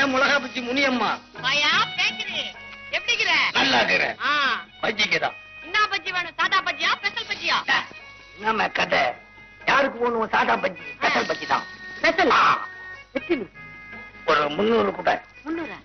மிளகா பச்சி முனியம்மா வாயா பேக்குது எப்படிங்கிற நல்லா இருக்கிறேன் ஆ பஜ்ஜிக்குதான் என்ன பஜ்ஜி வேணும் சாதா பஜ்ஜியா ஸ்பெஷல் பஜ்ஜியா நம்ம கதை யாருக்கு போகணும் சாதா பஜ்ஜி ஸ்பெஷல் பஜ்ஜி தான் ஸ்பெஷல் ஆ, எத்தனை ஒரு முந்நூறு கூட முன்னூறா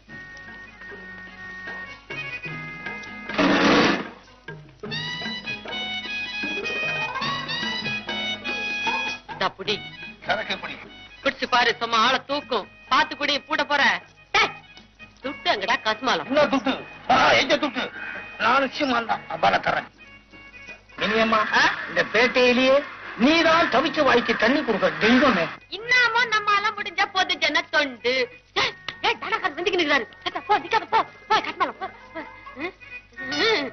இந்தா புடி சரக்கு பிடிக்கும் குடிச்சு பாரு சும்மா ஆளை தூக்கும் பாத்து குடி பூட்ட போற டேய், துட்டு அங்கடா கஸ்மாலம் என்ன துட்டு ஆ, எங்க துட்டு நானும் சீமான் தான் அப்பால தரேன் இனியம்மா இந்த பேட்டையிலேயே நீதான் தவிச்ச வாய்க்கு தண்ணி கொடுக்க தெய்வமே இன்னமும் நம்ம எல்லாம் முடிஞ்ச போது ஜன தொண்டு டேய், டேய், தனக்காரர் வந்துக்கின்னு இருக்கிறாரு. சத்தா, போ நிக்காத போ போ கஸ்மாலம் போ போ. ம், ம்.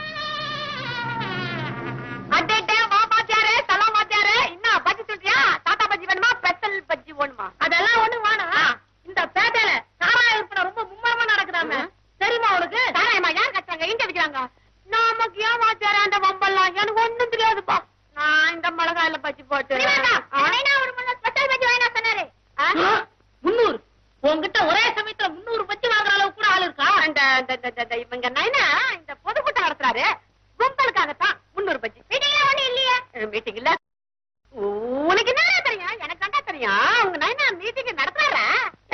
அடடே, வா மாத்தியாரே, தலா மாத்தியாரே. என்ன, பஜ்ஜி சுட்டியா? தாத்தா பஜ்ஜி வேணுமா ஸ்பெஷல் பஜ்ஜி வேணுமா அதெல்லாம் ஒண்ணு வேணாம் இந்த பேட்டையில சாராய விற்பனை ரொம்ப மும்மரமா நடக்குதாமே ம். தெரியுமா உனக்கு சாராயமா யார் கட்டுறாங்க எங்க விக்கிறாங்க நமக்கு ஏன் வாத்தியாரே அந்த வம்பெல்லாம் எனக்கு ஒண்ணும் தெரியாதுப்பா நான் இந்த மிளகாயில பஜ்ஜி போட்டு ஒரு முள்ள ஸ்பெஷல் பஜ்ஜி வாங்கினா சொன்னாரு முன்னூறு உன்கிட்ட ஒரே சமயத்துல முன்னூறு பஜ்ஜி வாங்குற அளவுக்கு கூட ஆள் இருக்கா அந்த இந்த- இந்த- இந்த- இவங்க நைனா இந்த பொதுக்கூட்டம் நடத்துறாரு கும்பலுக்காகத்தான் முன்னூறு பஜ்ஜி மீட்டிங்ல ஒண்ணு இல்லையே மீட்டிங் இல்ல உனக்கு என்ன தெரியும் எனக்கு கண்டா தெரியும் உங்க நைனா மீட்டிங் நடத்துறாரா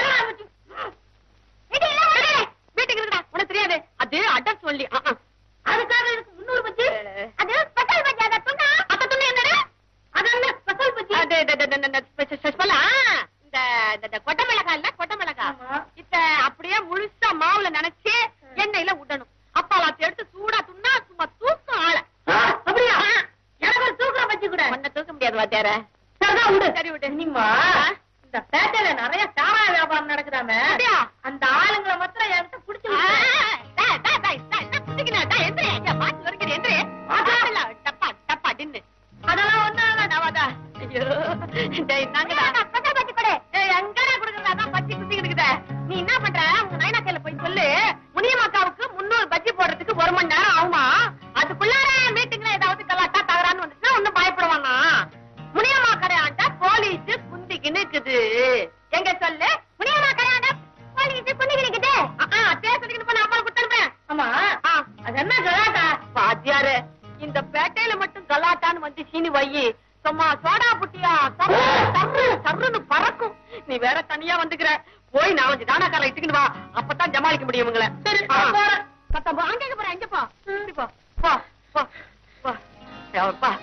மீட்டிங் இருக்குடா உனக்கு தெரியாது அது அட்ரஸ் சொல்லி ஆ, ஆ. அதுக்காக எனக்கு முன்னூறு பஜ்ஜி அது ஸ்பெஷல் பஜ்ஜி அத துண்ணா அத துண்ணு என்னடா அது என்ன ஸ்பெஷல் பஜ்ஜி அது இது- இது- இது- இது- ஸ்பெ- ஸ்பெஷலா இந்த இந்த- இந்த கொட்டை மிளகாய் இல்ல கொட்டை மிளகாய் ஆமா. இத அப்படியே முழுசா மாவுல நினைச்சு எண்ணெயில விடணும் அப்பாலாத்தி எடுத்து சூடா துண்ணா சும்மா தூக்கம் ஆள அப்படியா எனக்கு ஒரு தூக்குற பஜ்ஜி கூட ஒன்ன தூக்க முடியாது வாத்தியார சரிதான் விடு சரி விடு இனிமா இந்த பேட்டையில நிறைய சாராய வியாபாரம் நடக்குதாமே அப்படியா? அந்த ஆளுங்களை மாத்திரம் என்கிட்ட புடிச்சு ஆ, விட்டு. டேய், டேய், டேய், டேய், என்ன புடிச்சுக்கின? டேய், எந்திரி. ஐயா, பாத்து வரைக்கும் எந்திரி. ஆடல, டப்பா, டப்பா, டின்னு. அதெல்லாம் ஒண்ணு வாடா, வாடா. ஐயோ, டேய், இந்தாங்கடா. டேய், எங்கடா குடுக்குறது? அதான் பஜ்ஜி குத்திக்கிட்டு இருக்குதே. நீ என்ன பண்ற உங்க நைனா கையில போய் சொல்லு முனியம்மாக்காவுக்கு முன்னூறு பஜ்ஜி போடுறதுக்கு ஒரு மணி நேரம் ஆகுமா அதுக்குள்ளார மீட்டிங்ல ஏதாவது கலாட்டா தகரான்னு வந்துச்சுன்னா ஒண்ணும் பயப்படுவானா முனியம்மா கடையாண்ட போலீஸ் குந்திக்கின்னு இருக்குது எங்க சொல்லு முனியம்மா கடையாண்ட போலீஸ் குந்திக்கின்னு இருக்குது பேர் சொல்லிக்கிட்டு போன அம்மா கொடுத்துருப்பேன் ஆமா ஆ அது என்ன கலாட்டா பாத்தியாரு இந்த பேட்டையில மட்டும் கலாட்டான்னு வந்து சீனி வையி சும்மா சோடா புட்டியா சர்ரு, சர்ரு, சர்ருன்னு பறக்கும் நீ வேற தனியா வந்துக்கிற போய் நாலஞ்சு தானாக்கார இட்டுக்கிட்டு வா அப்பதான் ஜமாளிக்க முடியும் உங்களை சரி, ஆ. நான் போறேன். சத்தம் போ அங்க போற அங்க போ இப்படி போ போ போ போ எவப்பா.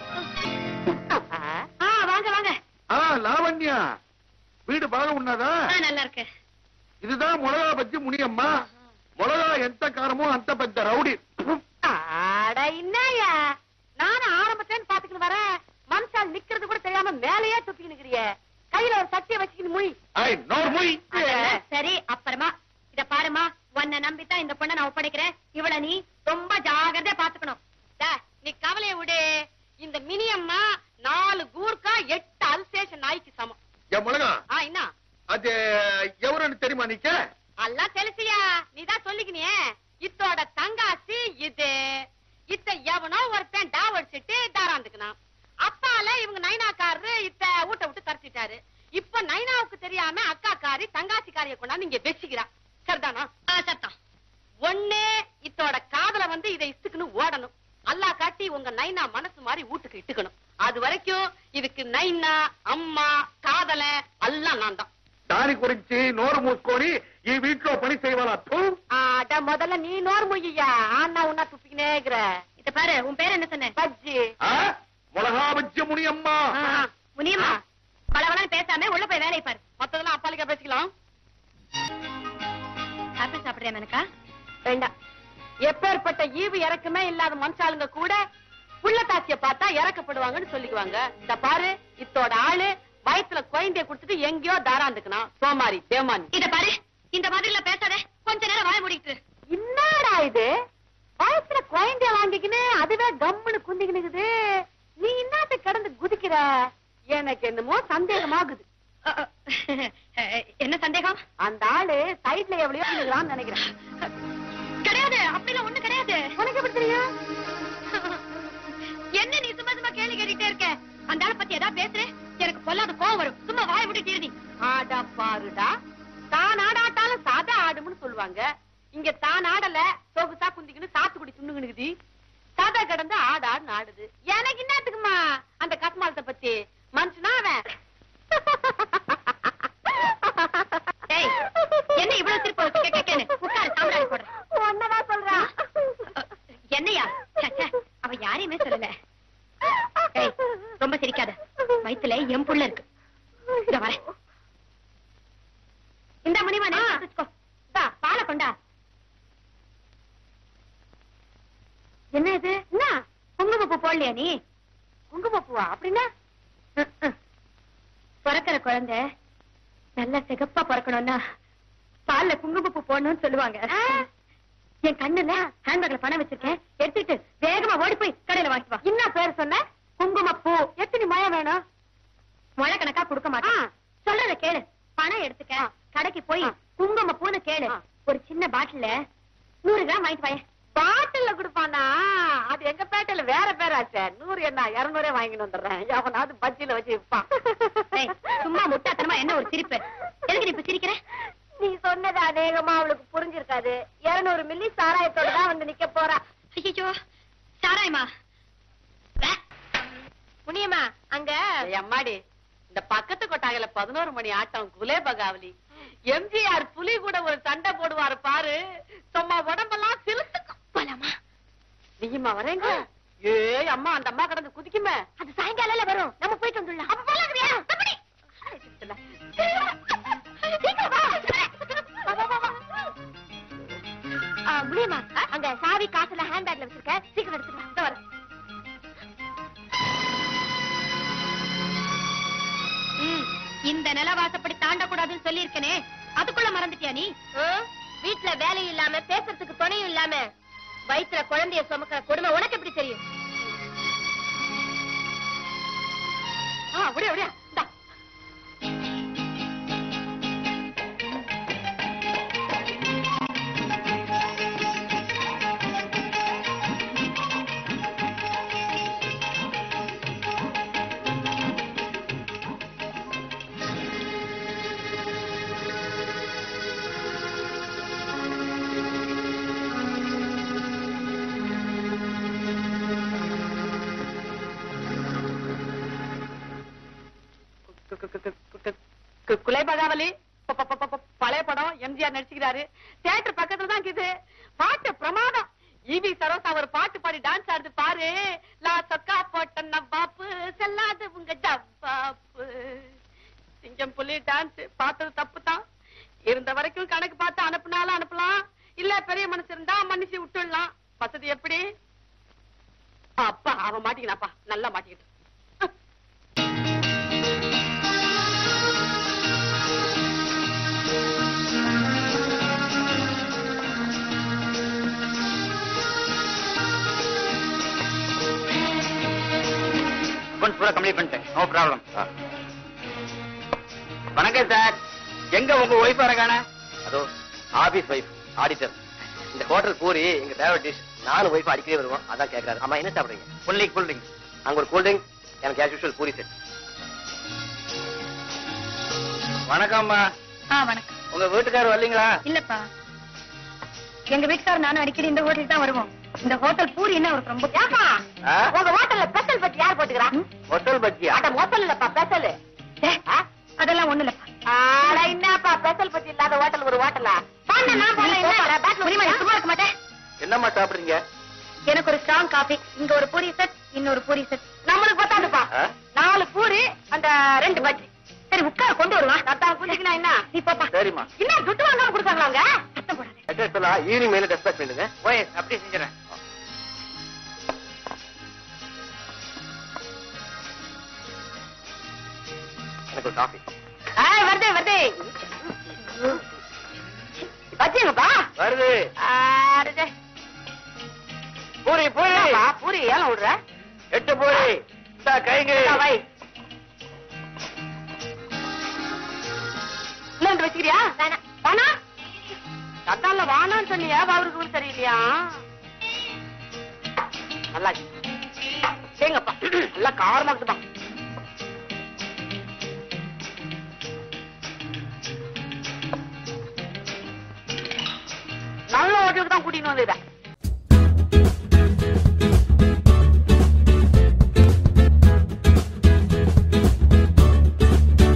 ஆ வாங்க வாங்க ஆ லாவண்யா வீடு பாக உண்ணாதா ஆ, நல்லா இருக்கு இதுதான் மிளகா பஜ்ஜி முனியம்மா மிளகா எந்த காரமோ அந்த பெத்த ரவுடி அட என்னய்யா நானும் ஆரம்பத்துல பாத்துக்கிட்டு வரேன் மனுஷால் நிக்கிறது கூட தெரியாம மேலேயே துப்பிக்கிட்டு இருக்கிறியே கையில ஒரு சட்டியை வச்சுக்கிட்டு முய் ஐ நோர் முய் அதெல்லாம் சரி அப்புறமா இத பாருமா உன்னை நம்பித்தான் இந்த பொண்ணை நான் ஒப்படைக்கிறேன் இவள நீ ரொம்ப ஜாகிரதையா பாத்துக்கணும் டே, நீ கவலைய விடு இந்த மினியம்மா நாலு கூர்க்கா எட்டு அல்சேஷன் நாய்க்கு சமம் என் மிளகா ஆ என்ன அது எவருன்னு தெரியுமா நீக்க எல்லாம் தெரிசியா நீதான் சொல்லிக்கினியே இத்தோட தங்காசி இது இத்த எவனோ ஒருத்தன் டாவ் அடிச்சிட்டு தாராந்துக்கணும் அப்பால இவங்க நைனாக்காரரு இத்த ஊட்ட விட்டு தரச்சிட்டாரு இப்ப நைனாவுக்கு தெரியாம அக்காக்காரி தங்காசிக்காரிய கொண்டாந்து இங்க வச்சுக்கிறா சரிதானா சரிதான் ஒண்ணு இத்தோட காதல வந்து இதை இத்துக்குன்னு ஓடணும் அல்லா காட்டி உங்க நைனா மனசு மாதிரி வீட்டுக்கு இட்டுக்கணும் அது வரைக்கும் இதுக்கு நைனா அம்மா காதல எல்லாம் நான் தான் దాని గురించి నోరు మూసుకొని ఈ వీటిలో పని చేయవాలా తూ. அட முதல்ல நீ நோர் மொய்யா ஆனா உன்னா துப்பிக்கினே இருக்கிற இத பாரு உன் பேர் என்ன சொன்ன பஜ்ஜி ఆ? మొలగా బజ్జి మునియమ్మ முனியம்மா பலவளம் பேசாம உள்ள போய் வேலையை பாரு மத்ததெல்லாம் அப்பாலிக்கா பேசிக்கலாம் ஆப்பிள் சாப்பிடுறியா எனக்கா வேண்டாம் எப்பேற்பட்ட ஈவு இறக்குமே இல்லாத மனுஷாளுங்க கூட புள்ள தாச்சிய பார்த்தா இறக்கப்படுவாங்கன்னு சொல்லிக்குவாங்க இந்த பாரு இத்தோட ஆளு வயித்துல குழந்தைய குடுத்துட்டு எங்கேயோ தாராந்துக்கணும் சோமாரி தேமானி இத பாரு இந்த மாதிரி எல்லாம் பேசாத கொஞ்ச நேரம் வாய மூடிட்டு இரு. என்னடா இது வயசுல குழந்தைய வாங்கிக்கின்னு அதுவே கம்முன்னு குந்திக்கினுக்குது நீ என்னத்த கிடந்து குதிக்கிற எனக்கு என்னமோ சந்தேகமாகுது அ, அ, என்ன சந்தேகம் அந்த ஆளு சைட்ல எவ்வளவு நினைக்கிறான்னு நினைக்கிறேன் கிடையாது அப்படிலாம் ஒண்ணு கிடையாது உனக்கு எப்படி தெரியும் என்ன நீ சும்மா சும்மா கேள்வி கேட்டுட்டே இருக்க அந்த ஆளை பத்தி ஏதாவது பேசுற எனக்கு பொல்லாத கோவம் வரும் சும்மா வாய மூடிட்டு இரு நீ ஆடா பாருடா தான் ஆடாட்டாலும் சாதா ஆடுவாங்க இங்க தான் ஆடல சொகுசா குந்திக்கின்னு சாத்துக்குடி துண்ணுகினுக்குது சதை கிடந்து ஆடு ஆடுன்னு ஆடுது எனக்கு என்னத்துக்குமா அந்த கஸ்மாலத்தை பத்தி மனுஷனா அவன் ஏய், என்ன இவ்வளவு திருப்ப வச்சு கே- கேக்கேன்னு? உட்காரு, சாம்பிராணி போடுறேன். ஒன்னதான் சொல்றான் என்னையா ச்சே, ச்சே, அவ யாரையுமே சொல்லல ஏய், ரொம்ப சிரிக்காத வயித்துல என் புள்ள இருக்கு இதோ வரேன் இந்த மணிவானே வச்சுக்கோ இந்தா, பாலை கொண்டா என்ன இது என்ன குங்குமப்பூ போடலையா நீ குங்குமப்பூவா அப்படின்னா ம், ம். பிறக்கிற குழந்தை நல்ல சிகப்பா பிறக்கணும்னா பால்ல குங்குமப்பூ போடணும்னு சொல்லுவாங்க என் கண்ணுல ஹேண்ட்பேக்ல பணம் வச்சிருக்கேன் எடுத்துட்டு வேகமா ஓடி போய் கடையில வாங்கிட்டு வா என்ன பேர் சொன்ன குங்குமப்பூ எத்தனை மழை வேணும் முளை கணக்கா கொடுக்க மாட்டேன் சொல்றத கேளு பணம் எடுத்துக்க கடைக்கு போய் குங்குமப்பூன்னு கேளு ஆ. ஒரு சின்ன பாட்டில்ல நூறு கிராம் வாங்கிட்டு வாயேன் பாட்டில்ல கொடுப்பானா அது எங்க பேட்டையில வேற பேராச்சே நூறு என்ன இருநூறே வாங்கிட்டு வந்துடுறேன் எவனாவது பஜ்ஜில வச்சு விற்பான் ஏய், சும்மா முட்டாத்தனமா என்ன ஒரு சிரிப்பு எதுக்கு நீ இப்ப சிரிக்கிற நீ சொன்னது அநேகமா அவளுக்கு புரிஞ்சிருக்காது இருநூறு மில்லி சாராயத்தோட தான் வந்து நிக்க போறா ஐயோ சாராயமா முனியம்மா அங்க அம்மாடி இந்த பக்கத்து கொட்டாயில பதினோரு மணி ஆட்டம் குலே பகாவலி எம்ஜிஆர் புலி கூட ஒரு சண்டை போடுவாரு பாரு சும்மா உடம்பெல்லாம் சிலுத்துக்கும் போலாமா நீயுமா வரேங்க ஏய் அம்மா அந்த அம்மா கடந்து குதிக்குமே அது சாயங்காலம் வரும் நம்ம போயிட்டு வந்துடலாம் அப்ப போலாங்கறியா அப்படி சீக்கிரம் வா. வா, வா, வா, வா. ஆ, முடியுமா அங்க சாவி காசுல ஹேண்ட் பேக்ல வச்சிருக்கேன் சீக்கிரம் எடுத்துட்டு வா. இதோ வரேன். ம், இந்த நிலவாசப்படி தாண்டக்கூடாதுன்னு சொல்லியிருக்கனே அதுக்குள்ள மறந்துட்டியா நீ வீட்டுல வேலையும் இல்லாம பேசுறதுக்கு துணையும் இல்லாம வயிற்றுல குழந்தைய சுமக்கிற கொடுமை உனக்கு எப்படி தெரியும் ஆ அப்படியே அப்படியே இந்தா கு- கு- கு- கு- கு- கு- குலை பகாவலி ப- ப- ப- ப- பழைய படம் எம்ஜிஆர் நடிச்சுக்கிறாரு தியேட்டர் பக்கத்துல தான் இருக்குது பாட்டு பிரமாதம் ஈவி சரோசா ஒரு பாட்டு பாடி டான்ஸ் ஆடுது பாரு லா சொக்கா போட்ட நவ்வாப்பு செல்லாது உங்க டப்பாப்பு சிங்கம் புலி டான்ஸ் பார்த்தது தப்பு தான் இருந்த வரைக்கும் கணக்கு பார்த்து அனுப்புனாலும் அனுப்பலாம் இல்ல பெரிய மனசு இருந்தா மன்னிச்சு விட்டுடலாம் வசதி எப்படி அப்பா அவன் மாட்டிக்கினாப்பா நல்லா மாட்டிக்கிட்டு அக்கௌண்ட் பூரா கம்ப்ளீட் பண்ணிட்டேன் நோ ப்ராப்ளம் வணக்கம் சார் எங்க உங்க ஒய்ஃப் வரகான அதோ ஆபீஸ் ஒய்ஃப் ஆடிட்டர் இந்த ஹோட்டல் பூரி எங்க ஃபேவரட் டிஷ் நாலு ஒய்ஃப் அடிக்கடி வருவோம் அதான் கேட்கறாரு அம்மா என்ன சாப்பிடுறீங்க ஃபுல் ட்ரிங்க் ஃபுல் ட்ரிங்க் அங்க ஒரு கூல் ட்ரிங்க் எனக்கு ஆஸ் யூஷுவல் பூரி செட் வணக்கம்மா ஆ வணக்கம் உங்க வீட்டுக்காரர் வரலீங்களா இல்லப்பா எங்க வீட்டுக்காரர் நானும் அடிக்கடி இந்த ஹோட்டல் தான் வருவோம் இந்த ஹோட்டல் பூரி என்ன அவருக்கு ரொம்ப ஏப்பா ஆ? உங்க ஹோட்டல்ல ஸ்பெஷல் பத்தி யார் போட்டுக்கிறா ஹோட்டல் பத்தியா அட மொத்தம் இல்லப்பா ஸ்பெஷல் அதெல்லாம் ஒண்ணு இல்லப்பா ஆட என்னப்பா ஸ்பெஷல் பத்தி இல்லாத ஹோட்டல் ஒரு ஹோட்டலா பண்ண நான் போல நீ போப்பா. முடியுமா, நீ சும்மா இருக்க மாட்டேன் என்னம்மா சாப்பிடுறீங்க எனக்கு ஒரு ஸ்ட்ராங் காபி இங்க ஒரு பூரி செட் இன்னொரு பூரி செட் நம்மளுக்கு பத்தாதுப்பா ஆ? நாலு பூரி அந்த ரெண்டு பஜ்ஜி சரி உட்கார் கொண்டு வருவா அதான் குடிக்கணும் என்ன நீ போப்பா சரிம்மா என்ன துட்டு வாங்காம கொடுத்தாங்களா அவங்க சத்தம் போடாத அட்ரஸ் சொல்லலாம் ஈவினிங் மேல டெஸ்பேச் பண்ணுங்க ஓய் அப்படியே செஞ்சுறேன் எனக்கு ஒரு காஃபி ஆ வருதே வருதே பஜ்ஜிங்கப்பா வருது ஆடுதே பூரி பூரி என்னப்பா, பூரி ஏலம் விடுற எட்டு பூரி இந்தா கைங்க இந்தா வை இன்னொன்று வச்சுக்கிறியா வேணாம். வேணா அதான்ல வானான்னு சொன்னியா அவருக்கு ஊர் சரியில்லையா நல்லா இருக்கு. ஏங்கப்பா நல்லா காரமா இருக்குப்பா தான் கூட்டின்னு வந்துக்கிறேன்